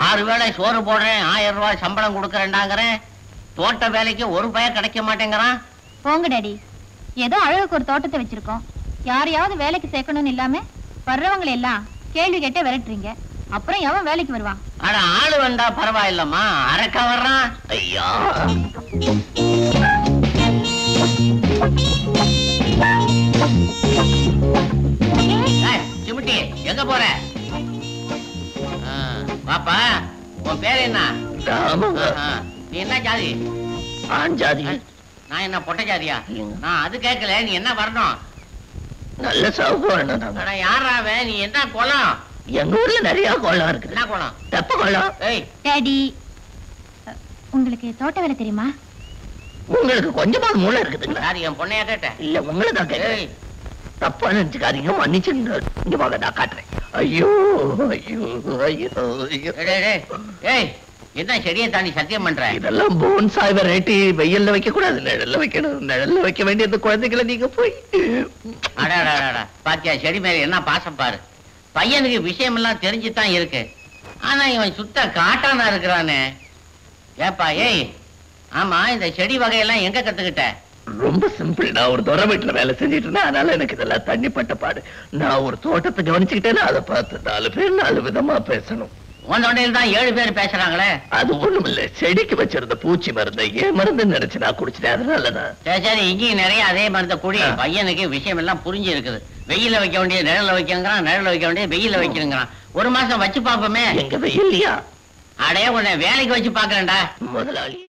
ஆறு வேளை சோறு போடுறேன் ஆயிரம் ரூபாய் சம்பளம் கொடுக்கறேன்டாங்கிறேன் தோட்ட வேலைக்கு ஒரு பையன் கிடைக்க மாட்டேங்கிறான் போங்க டாடி ஏதோ அழகுக்கு ஒரு தோட்டத்தை வச்சிருக்கோம் யாரையாவது வேலைக்கு சேர்க்கணும்னு இல்லாம வர்றவங்களை எல்லாம் கேள்வி கேட்டே விரட்டுறீங்க அப்புறம் எவன் வேலைக்கு வருவான் ஆனா ஆளு வந்தா பரவாயில்லம்மா அரக்க வர்றான் ஐயா ஏய், சிமிட்டி எங்க போற ஆ, பாப்பா உன் பேர் என்ன ஆஹா. நீ என்ன ஜாதி ஆண் ஜாதி நான் என்ன பொட்ட ஜாதியா நான் அது கேட்கல நீ என்ன வரணும் நல்ல சவுக்கு வேணும் ஆனா யாரா அவன் நீ என்ன குளம் எங்க ஊர்ல நிறைய குளம் இருக்குது என்ன குளம் தெப்ப குளம் ஏய் டாடி அ, உங்களுக்கு தோட்ட வேலை தெரியுமா உங்களுக்கு கொஞ்சமாவது மூளை இருக்குதுங்களா யாரு என் பொண்ணையா கேட்டேன் இல்ல உங்களை தான் கேட்கிறேன் ஏய் தப்பா நினைச்சுக்காதீங்க மன்னிச்சுங்க இங்க வாங்க நான் காட்டுறேன் ஐயோ ஐயோ ஐயோ ஐயோ ஏய், டேய், டேய். ஏய் என்ன செடியை தாண்டி சத்தியம் பண்ற இதெல்லாம் போன்சாய் வெரைட்டி வெயில்ல வைக்க கூடாது நிழல்ல வைக்கணும் நிழல்ல வைக்க வேண்டியது குழந்தைகளை நீங்க போய் அடாடாடாடா பாத்தியா செடி மேல என்ன பாசம் பாரு பையனுக்கு விஷயம் எல்லாம் தெரிஞ்சுதான் இருக்கு ஆனா இவன் சுத்த காட்டானா இருக்கிறானே ஏப்பா ஏய் ஆமா இந்த செடி வகையெல்லாம் எங்க கத்துக்கிட்ட ரொம்ப சிம்பிள் நான் ஒரு துறை வீட்டுல வேலை செஞ்சுட்டு இருந்தேன் அதனால எனக்கு இதெல்லாம் தண்ணிப்பட்ட பாடு நான் ஒரு தோட்டத்தை கவனிச்சுக்கிட்டேன்னா அதை பார்த்து நாலு பேர் நாலு விதமா பேசணும் உன் தொண்டையில் தான் ஏழு பேர் பேசுறாங்களே அது ஒண்ணும் இல்ல செடிக்கு வச்சிருந்த பூச்சி மருந்து ஏன் மருந்து நினைச்சு நான் குடிச்சிட்டேன் அதனாலதான் சரி சரி இங்கேயும் நிறைய அதே மருந்த குடி ஆ. பையனுக்கு விஷயம் எல்லாம் புரிஞ்சு இருக்குது வெயில வைக்க வேண்டிய நிழல்ல வைக்கணுங்கிறான் நிழல்ல வைக்க வேண்டிய வெயில வைக்கணுங்கிறான் ஒரு மாசம் வச்சு பாப்போமே எங்க வெயில்லையா அடைய உன்னை வேலைக்கு வச்சு பாக்குறேன்டா முதலாளி